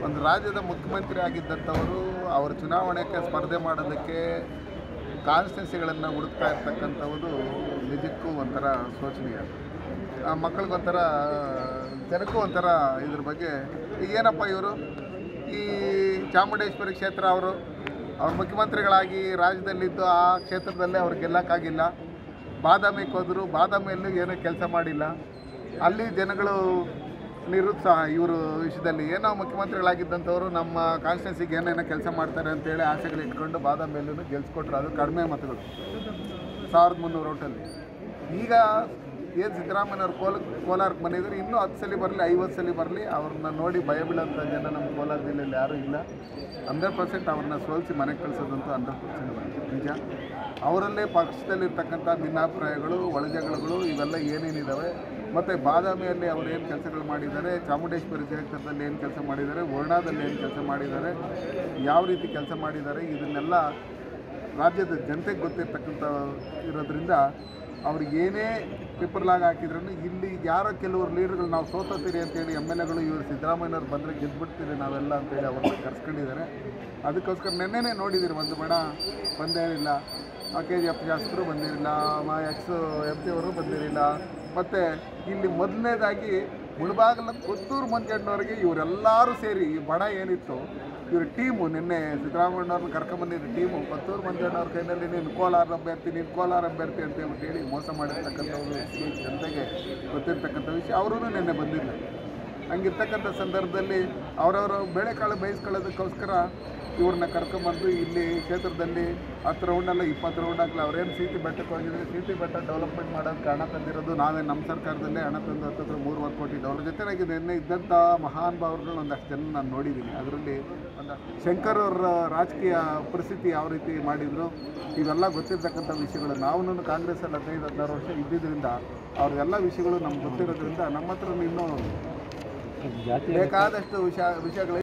ಒಂದು ರಾಜ್ಯದ ಮುಖ್ಯಮಂತ್ರಿ ಆಗಿದ್ದಂಥವರು ಅವರು ಚುನಾವಣೆಗೆ ಸ್ಪರ್ಧೆ ಮಾಡೋದಕ್ಕೆ ಕಾನ್ಸ್ಟಿಟ್ಯೂನ್ಸಿಗಳನ್ನು ಹುಡುಕ್ತಾ ಇರ್ತಕ್ಕಂಥದ್ದು ನಿಜಕ್ಕೂ ಒಂಥರ ಶೋಚನೀಯ ಆ ಮಕ್ಕಳಿಗೊಂಥರ ಜನಕ್ಕೂ ಒಂಥರ ಇದ್ರ ಬಗ್ಗೆ ಈಗ ಏನಪ್ಪ ಇವರು ಈ ಚಾಮುಂಡೇಶ್ವರಿ ಕ್ಷೇತ್ರ ಅವರು ಅವ್ರು ಮುಖ್ಯಮಂತ್ರಿಗಳಾಗಿ ರಾಜ್ಯದಲ್ಲಿದ್ದು ಆ ಕ್ಷೇತ್ರದಲ್ಲೇ ಅವ್ರು ಗೆಲ್ಲಕ್ಕಾಗಿಲ್ಲ ಬಾದಾಮಿಗೆ ಹೋದರು ಬಾದಾಮಿಯಲ್ಲೂ ಏನೂ ಕೆಲಸ ಮಾಡಿಲ್ಲ ಅಲ್ಲಿ ಜನಗಳು ನಿರುತ್ಸಾಹ ಇವರು ವಿಷಯದಲ್ಲಿ ಏನೋ ಮುಖ್ಯಮಂತ್ರಿಗಳಾಗಿದ್ದಂಥವ್ರು ನಮ್ಮ ಕಾನ್ಸ್ಟಿಟ್ಯೂನ್ಸಿಗೆ ಏನೇನೋ ಕೆಲಸ ಮಾಡ್ತಾರೆ ಅಂತೇಳಿ ಆಸೆಗಳು ಇಟ್ಕೊಂಡು ಬಾದಾಮಿಯಲ್ಲೂ ಗೆಲ್ಸ್ಕೊಟ್ರು ಅದು ಕಡಿಮೆ ಮತಗಳು ಸಾವಿರದ ಮುನ್ನೂರು ಓಟಲ್ಲಿ ಈಗ ಏನು ಸಿದ್ದರಾಮಯ್ಯವ್ರು ಕೋಲ ಕೋಲಾರಕ್ಕೆ ಬಂದಿದ್ದಾರೆ ಇನ್ನೂ ಹತ್ತು ಸಲ ಬರಲಿ ಐವತ್ತು ಸಲ ಬರಲಿ ಅವ್ರನ್ನ ನೋಡಿ ಭಯ ಬೀಳೋಂಥ ಜನ ನಮ್ಮ ಕೋಲಾರ ಜಿಲ್ಲೆಯಲ್ಲಿ ಯಾರೂ ಇಲ್ಲ ಹಂಡ್ರೆಡ್ ಪರ್ಸೆಂಟ್ ಅವ್ರನ್ನ ಸೋಲಿಸಿ ಮನೆಗೆ ಕಳಿಸೋದಂತೂ ಹಂಡ್ರೆಡ್ ಪರ್ಸೆಂಟ್ ನಿಜ ಅವರಲ್ಲೇ ಪಕ್ಷದಲ್ಲಿರ್ತಕ್ಕಂಥ ಭಿನ್ನಾಭಿಪ್ರಾಯಗಳು ಒಳಜಗಳಗಳು ಇವೆಲ್ಲ ಏನೇನಿದ್ದಾವೆ ಮತ್ತು ಬಾದಾಮಿಯಲ್ಲಿ ಅವರು ಏನು ಕೆಲಸಗಳು ಮಾಡಿದ್ದಾರೆ ಚಾಮುಂಡೇಶ್ವರಿ ಕ್ಷೇತ್ರದಲ್ಲಿ ಏನು ಕೆಲಸ ಮಾಡಿದ್ದಾರೆ ವರ್ಣಾದಲ್ಲಿ ಏನು ಕೆಲಸ ಮಾಡಿದ್ದಾರೆ ಯಾವ ರೀತಿ ಕೆಲಸ ಮಾಡಿದ್ದಾರೆ ಇದನ್ನೆಲ್ಲ ರಾಜ್ಯದ ಜನತೆಗೆ ಗೊತ್ತಿರ್ತಕ್ಕಂಥ ಇರೋದ್ರಿಂದ ಅವ್ರಿಗೆ ಏನೇ ಪೇಪರ್ಲಾಗ ಹಾಕಿದ್ರೂ ಇಲ್ಲಿ ಯಾರೋ ಕೆಲವರು ಲೀಡರ್ಗಳು ನಾವು ಸೋತೋತೀರಿ ಅಂತೇಳಿ ಎಮ್ ಎಲ್ ಎಗಳು ಇವರು ಸಿದ್ದರಾಮಯ್ಯವ್ರು ಬಂದರೆ ಗೆದ್ದುಬಿಡ್ತೀರಿ ನಾವೆಲ್ಲ ಅಂತೇಳಿ ಅವ್ರನ್ನ ಕರ್ಸ್ಕೊಂಡಿದ್ದಾರೆ ಅದಕ್ಕೋಸ್ಕರ ನೆನ್ನೆನೇ ನೋಡಿದ್ದೀರಿ ಒಂದು ಬಣ ಬಂದೇ ಇಲ್ಲ ಕೆ ಜಿ ಎಫ್ ಶಾಸಕರು ಬಂದಿರಲಿಲ್ಲ ಮಾ ಎಕ್ಸ್ ಎಂ ಪಿ ಅವರು ಬಂದಿರಲಿಲ್ಲ ಮತ್ತು ಇಲ್ಲಿ ಮೊದಲನೇದಾಗಿ ಮುಳಬಾಗಲ ಕೊತ್ತೂರು ಮಂಜಣ್ಣವ್ರಿಗೆ ಇವರೆಲ್ಲರೂ ಸೇರಿ ಈ ಬಣ ಏನಿತ್ತು ಇವ್ರ ಟೀಮು ನಿನ್ನೆ ಸಿದ್ದರಾಮಯ್ಯವ್ರನ್ನ ಕರ್ಕೊಂಬಂದಿದ್ದ ಟೀಮು ಕೊತ್ತೂರು ಮಂಜಣ್ಣವ್ರ ಕೈನಲ್ಲಿ ನೀನು ಕೋಲಾರ ಅಭ್ಯರ್ಥಿ ನೀನು ಕೋಲಾರ ಅಭ್ಯರ್ಥಿ ಅಂತ ಹೇಳ್ಬಿಟ್ಟು ಹೇಳಿ ಮೋಸ ಮಾಡಿರ್ತಕ್ಕಂಥವ್ರು ಈ ಜನತೆಗೆ ಗೊತ್ತಿರ್ತಕ್ಕಂಥ ವಿಷಯ ಅವರೂ ನಿನ್ನೆ ಬಂದಿಲ್ಲ ಹಂಗಿರ್ತಕ್ಕಂಥ ಸಂದರ್ಭದಲ್ಲಿ ಅವರವರು ಬೇಳೆಕಾಳು ಬೇಯಿಸ್ಕೊಳ್ಳೋದಕ್ಕೋಸ್ಕರ ಇವ್ರನ್ನ ಕರ್ಕೊಂಬಂದು ಇಲ್ಲಿ ಕ್ಷೇತ್ರದಲ್ಲಿ ಹತ್ತು ರೌಂಡಲ್ಲ ಇಪ್ಪತ್ತು ರೌಂಡ್ ಆಗಲಿ ಅವ್ರೇನು ಸೀಟಿ ಬೆಟ್ಟಕ್ಕೆ ಹೋಗಿದ್ರೆ ಸೀಟಿ ಬೆಟ್ಟ ಡೆವಲಪ್ಮೆಂಟ್ ಮಾಡೋದಕ್ಕೆ ಹಣ ತಂದಿರೋದು ನಾವೇ ನಮ್ಮ ಸರ್ಕಾರದಲ್ಲೇ ಹಣ ತಂದು ಹತ್ತಿರ ಮೂರುವರೆ ಕೋಟಿ ಡಾಲರ್ ಜೊತೆಗೆ ನಿನ್ನೆ ಇದ್ದಂಥ ಮಹಾನ್ ಭಾವರುಗಳನ್ನ ಒಂದಷ್ಟು ಜನ ನಾನು ನೋಡಿದ್ದೀನಿ ಅದರಲ್ಲಿ ಒಂದು ಶಂಕರ್ ಅವರ ರಾಜಕೀಯ ಪರಿಸ್ಥಿತಿ ಯಾವ ರೀತಿ ಮಾಡಿದರು ಇವೆಲ್ಲ ಗೊತ್ತಿರ್ತಕ್ಕಂಥ ವಿಷಯಗಳು ನಾವು ಕಾಂಗ್ರೆಸ್ಸಲ್ಲಿ ಹದಿನೈದು ಹದಿನಾರು ವರ್ಷ ಇದ್ದಿದ್ದರಿಂದ ಅವ್ರಿಗೆಲ್ಲ ವಿಷಯಗಳು ನಮ್ಗೆ ಗೊತ್ತಿರೋದ್ರಿಂದ ನಮ್ಮ ಹತ್ರ ಇನ್ನೂ ಬೇಕಾದಷ್ಟು ವಿಷಯ ವಿಷಯಗಳು